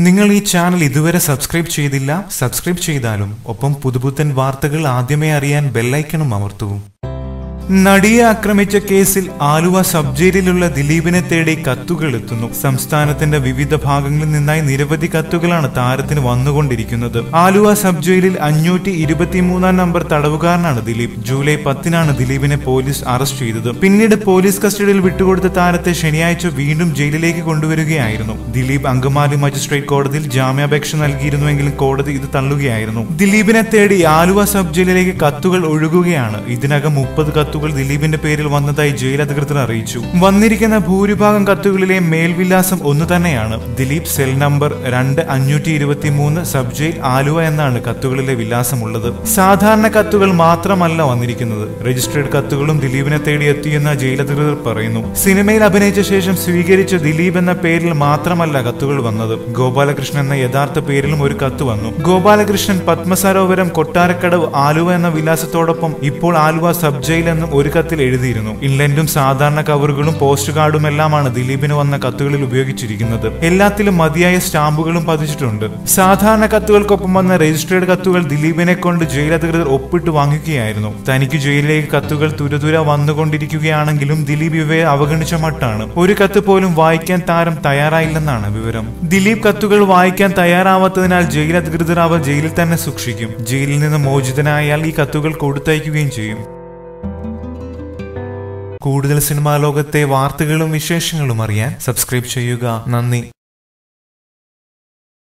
നിങ്ങൾ ഈ ചാനൽ ഇതുവരെ സബ്സ്ക്രൈബ് ചെയ്തില്ല സബ്സ്ക്രൈബ് ചെയ്താലും ഒപ്പം പുതുപുത്തൻ വാർത്തകൾ ആദ്യമേ അറിയാൻ ബെല്ലൈക്കണും അമർത്തൂ നടിയെ ആക്രമിച്ച കേസിൽ ആലുവ സബ് ജയിലിലുള്ള ദിലീപിനെ തേടി കത്തുകൾ എത്തുന്നു സംസ്ഥാനത്തിന്റെ വിവിധ ഭാഗങ്ങളിൽ നിന്നായി നിരവധി കത്തുകളാണ് താരത്തിന് വന്നുകൊണ്ടിരിക്കുന്നത് ആലുവ സബ് ജയിലിൽ അഞ്ഞൂറ്റി ഇരുപത്തിമൂന്നാം നമ്പർ തടവുകാരനാണ് ദിലീപ് ജൂലൈ പത്തിനാണ് ദിലീപിനെ പോലീസ് അറസ്റ്റ് ചെയ്തത് പിന്നീട് പോലീസ് കസ്റ്റഡിയിൽ വിട്ടുകൊടുത്ത താരത്തെ ശനിയാഴ്ച വീണ്ടും ജയിലിലേക്ക് കൊണ്ടുവരികയായിരുന്നു ദിലീപ് അങ്കമാലി മജിസ്ട്രേറ്റ് കോടതിയിൽ ജാമ്യാപേക്ഷ നൽകിയിരുന്നുവെങ്കിലും കോടതി ഇത് തള്ളുകയായിരുന്നു ദിലീപിനെ തേടി ആലുവ സബ് ജയിലിലേക്ക് കത്തുകൾ ഒഴുകുകയാണ് ഇതിനകം മുപ്പത് കത്തുകൾ ദിലീപിന്റെ പേരിൽ വന്നതായി ജയിൽ അധികൃതർ അറിയിച്ചു വന്നിരിക്കുന്ന ഭൂരിഭാഗം കത്തുകളിലെ മേൽവിലാസം ഒന്നു തന്നെയാണ് ദിലീപ് സെൽ നമ്പർ രണ്ട് അഞ്ഞൂറ്റി ഇരുപത്തി മൂന്ന് സബ് ജയിൽ ആലുവ എന്നാണ് കത്തുകളിലെ വിലാസമുള്ളത് സാധാരണ കത്തുകൾ മാത്രമല്ല വന്നിരിക്കുന്നത് രജിസ്ട്രേഡ് കത്തുകളും ദിലീപിനെ തേടി എത്തിയെന്ന് ജയിൽ അധികൃതർ പറയുന്നു സിനിമയിൽ അഭിനയിച്ച ശേഷം സ്വീകരിച്ച ദിലീപ് എന്ന പേരിൽ മാത്രമല്ല കത്തുകൾ വന്നത് ഗോപാലകൃഷ്ണൻ എന്ന യഥാർത്ഥ പേരിലും ഒരു കത്ത് വന്നു ഗോപാലകൃഷ്ണൻ പത്മസരോവരം കൊട്ടാരക്കടവ് ആലുവ എന്ന വിലാസത്തോടൊപ്പം ഇപ്പോൾ ആലുവ സബ് ജയിൽ എന്നും ഒരു കത്തിൽ എഴുതിയിരുന്നു ഇൻലൻഡും സാധാരണ കവറുകളും പോസ്റ്റ് കാർഡും എല്ലാമാണ് ദിലീപിന് വന്ന കത്തുകളിൽ ഉപയോഗിച്ചിരിക്കുന്നത് എല്ലാത്തിലും മതിയായ സ്റ്റാമ്പുകളും പതിച്ചിട്ടുണ്ട് സാധാരണ കത്തുകൾക്കൊപ്പം വന്ന രജിസ്ട്രേഡ് കത്തുകൾ ദിലീപിനെ കൊണ്ട് ജയിൽ അധികൃതർ ഒപ്പിട്ട് വാങ്ങിക്കുകയായിരുന്നു തനിക്ക് ജയിലിലേക്ക് കത്തുകൾ തുരതുര വന്നുകൊണ്ടിരിക്കുകയാണെങ്കിലും ദിലീപ് ഇവയെ അവഗണിച്ച മട്ടാണ് ഒരു കത്ത് പോലും വായിക്കാൻ താരം തയ്യാറായില്ലെന്നാണ് വിവരം ദിലീപ് കത്തുകൾ വായിക്കാൻ തയ്യാറാവാത്തതിനാൽ ജയിൽ അധികൃതർ അവ ജയിലിൽ തന്നെ സൂക്ഷിക്കും ജയിലിൽ നിന്ന് മോചിതനായാൽ ഈ കത്തുകൾ കൊടുത്തയക്കുകയും ചെയ്യും കൂടുതൽ സിനിമാ ലോകത്തെ വാർത്തകളും വിശേഷങ്ങളും അറിയാൻ സബ്സ്ക്രൈബ് ചെയ്യുക നന്ദി